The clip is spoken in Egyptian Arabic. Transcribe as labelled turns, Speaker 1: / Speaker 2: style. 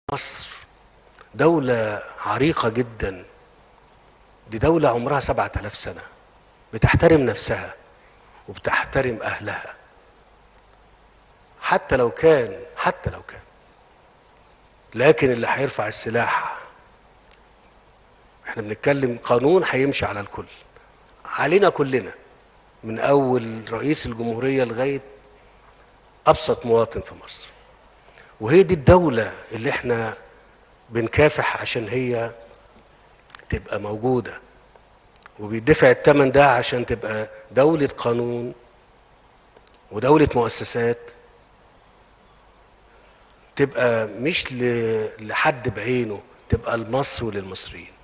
Speaker 1: مصر دولة عريقة جدا دي دولة عمرها سبعة آلاف سنة بتحترم نفسها وبتحترم أهلها حتى لو كان حتى لو كان لكن اللي هيرفع السلاح احنا بنتكلم قانون هيمشي على الكل علينا كلنا من اول رئيس الجمهوريه لغايه ابسط مواطن في مصر وهي دي الدوله اللي احنا بنكافح عشان هي تبقى موجوده وبيدفع الثمن ده عشان تبقى دوله قانون ودوله مؤسسات تبقى مش ل- لحد بعينه تبقى لمصر وللمصريين